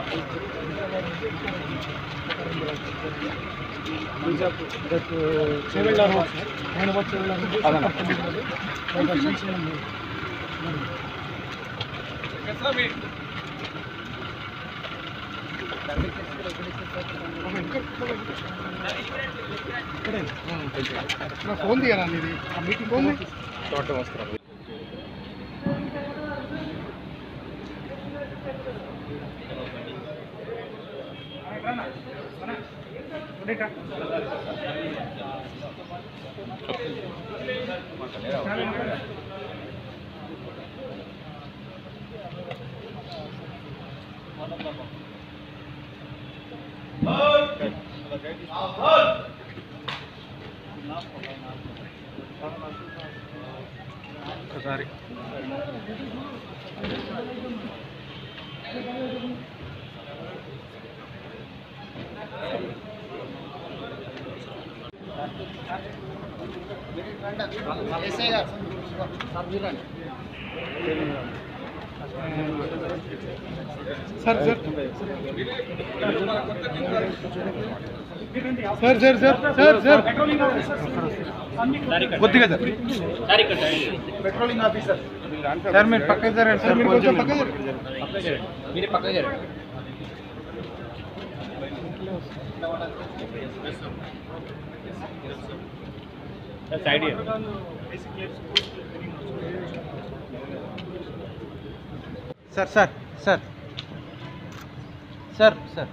చెవిళ్ళారు నేను వచ్చి ఫోన్ తీయరా ఇది ఆ మీటింగ్ ఫోన్ ఒకసారి sir sir sir sir sir sir sir కొద్దిగా సార్ పెట్రోలింగ్ ఆఫీసర్ సార్ మీరు పక్కకి జరండి సార్ కొంచెం పక్కకి జరండి sir sir sir sir sir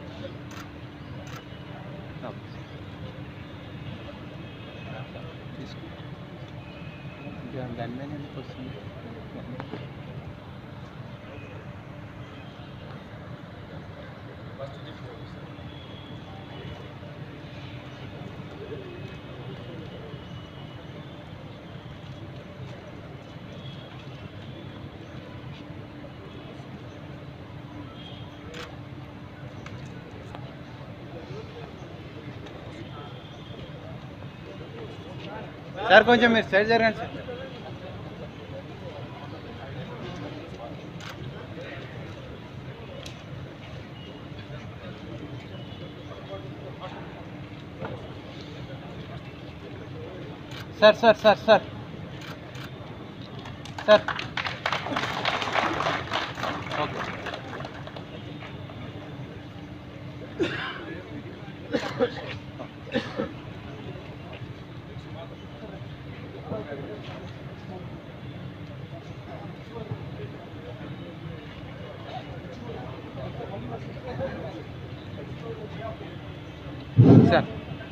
దాని మీద ఎందుకు వస్తుంది సార్ కొంచెం మీరు సైడ్ జరగండి sir sir sir sir sir sir okay sir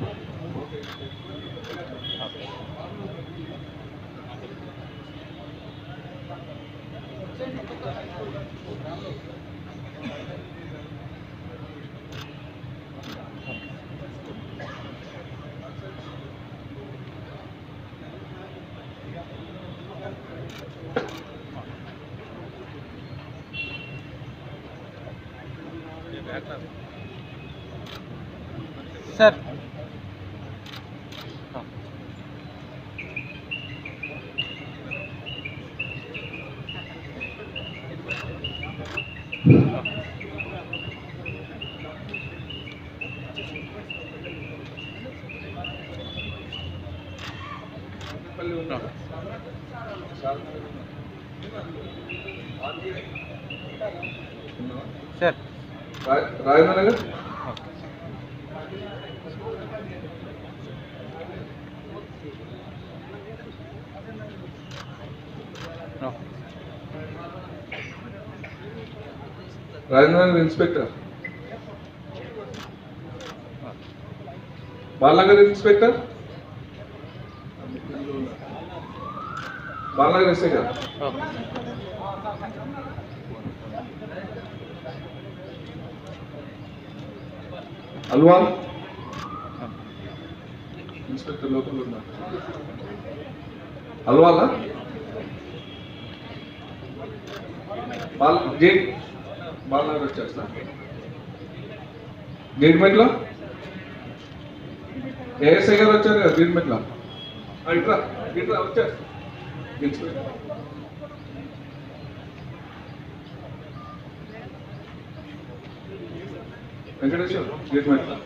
sir sir Rajendra Nagar Rajendra Nagar inspector Balanagar inspector Balanagar SI గారు ఓకే అల్వాల్ ఇన్స్పెక్టర్ లోపల ఉన్నారు అల్వాలా బాల్ గేట్ బాలనగర్ వచ్చేస్తా గేట్ మెట్లో ఏఎస్ఐ గారు వచ్చారు కదా గేట్ మెట్లో ఇట్రా ఇట్రా వచ్చారు ఇన్స్పెక్టర్ వెంకటేశ్వర్ గేట్ మెట్ల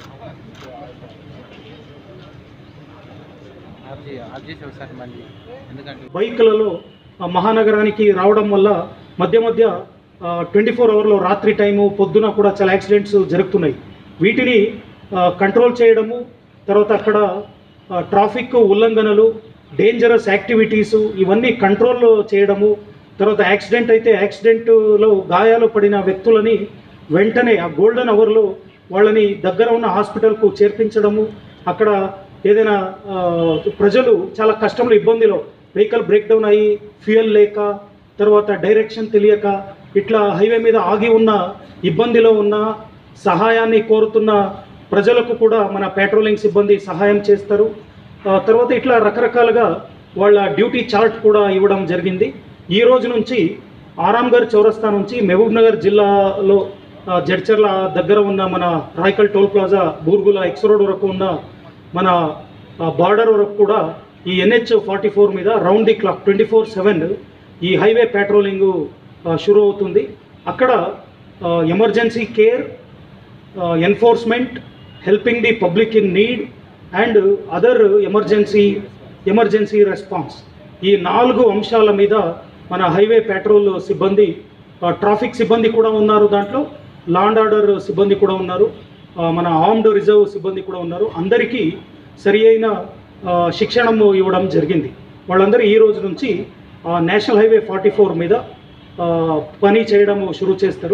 ఆర్జీ ఆర్జీ సార్ మళ్ళీ ఎందుకంటే బైకులలో ఆ, మహానగరానికి రావడం వల్ల మధ్య మధ్య ట్వంటీ ఫోర్ అవర్లో రాత్రి టైము పొద్దున కూడా చాలా యాక్సిడెంట్స్ జరుగుతున్నాయి వీటిని ఆ, కంట్రోల్ చేయడము తర్వాత అక్కడ ఆ, ట్రాఫిక్ ఉల్లంఘనలు డేంజరస్ యాక్టివిటీసు ఇవన్నీ కంట్రోల్ చేయడము తర్వాత యాక్సిడెంట్ అయితే యాక్సిడెంట్లో గాయాలు పడిన వ్యక్తులని వెంటనే ఆ గోల్డెన్ అవర్లో వాళ్ళని దగ్గర ఉన్న హాస్పిటల్కు చేర్పించడము అక్కడ ఏదైనా ఆ, ప్రజలు చాలా కష్టంలో ఇబ్బందిలో వెహికల్ బ్రేక్ డౌన్ అయ్యి ఫ్యూయల్ లేక తర్వాత డైరెక్షన్ తెలియక ఇట్లా హైవే మీద ఆగి ఉన్న ఇబ్బందిలో ఉన్న సహాయాన్ని కోరుతున్న ప్రజలకు కూడా మన పెట్రోలింగ్ సిబ్బంది సహాయం చేస్తారు ఆ, తర్వాత ఇట్లా రకరకాలుగా వాళ్ళ డ్యూటీ చార్ట్ కూడా ఇవ్వడం జరిగింది ఈ రోజు నుంచి ఆరాంగర్ చౌరస్తా నుంచి మహబూబ్ నగర్ జిల్లాలో ఆ, జడ్చర్ల దగ్గర ఉన్న మన Rayakal toll plaza Burgula X road వరకు ఉన్న మన బార్డర్ వరకు కూడా ఈ ఎన్హెచ్ ఫార్టీ ఫోర్ మీద round the clock twenty four seven ఈ హైవే పెట్రోలింగ్ షురూ అవుతుంది అక్కడ emergency care enforcement helping the public in need and other emergency emergency response ఈ నాలుగు అంశాల మీద మన హైవే పెట్రోల్ సిబ్బంది ట్రాఫిక్ సిబ్బంది కూడా ఉన్నారు దాంట్లో లా అండ్ ఆర్డర్ సిబ్బంది కూడా ఉన్నారు ఆ, మన ఆర్మ్డ్ రిజర్వ్ సిబ్బంది కూడా ఉన్నారు అందరికీ సరి అయిన ఆ, శిక్షణము ఇవ్వడం జరిగింది వాళ్ళందరూ ఈ రోజు నుంచి ఆ, నేషనల్ హైవే ఫార్టీ ఫోర్ మీద ఆ, పని చేయడం షురూ చేస్తారు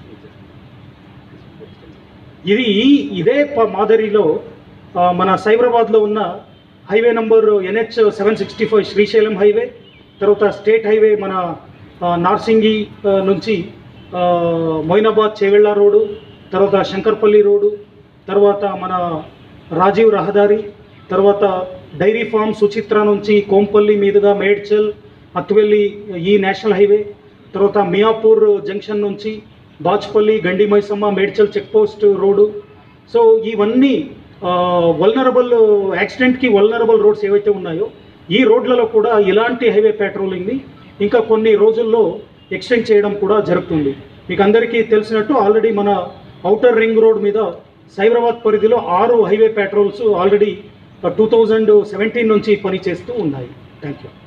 ఇది ఈ ఇదే ప- మాదిరిలో ఆ, మన సైబరాబాద్లో ఉన్న highway number NH seven sixty five Srisailam highway తర్వాత స్టేట్ హైవే మన ఆ, నార్సింగి ఆ, నుంచి ఆ, మొయినాబాద్ చేవెళ్ళ రోడ్డు తర్వాత శంకర్పల్లి రోడ్డు తర్వాత మన రాజీవ్ రహదారి తర్వాత డైరీ ఫార్మ్ సుచిత్ర నుంచి కోంపల్లి మీదుగా మేడ్చల్ అత్వెల్లి ఈ నేషనల్ హైవే తర్వాత మియాపూర్ జంక్షన్ నుంచి Bachpally Gandi Maisamma Medchal check post road so ఇవన్నీ వల్నరబుల్ యాక్సిడెంట్కి వల్నరబుల్ రోడ్స్ ఏవైతే ఉన్నాయో ఈ రోడ్లలో కూడా ఇలాంటి హైవే పెట్రోలింగ్ని ఇంకా కొన్ని రోజుల్లో ఎక్స్టెండ్ చేయడం కూడా జరుగుతుంది మీకు అందరికీ తెలిసినట్టు ఆల్రెడీ మన ఔటర్ రింగ్ రోడ్ మీద సైబరాబాద్ పరిధిలో ఆరు highway patrols already two thousand seventeen నుంచి పనిచేస్తూ ఉన్నాయి థ్యాంక్ యూ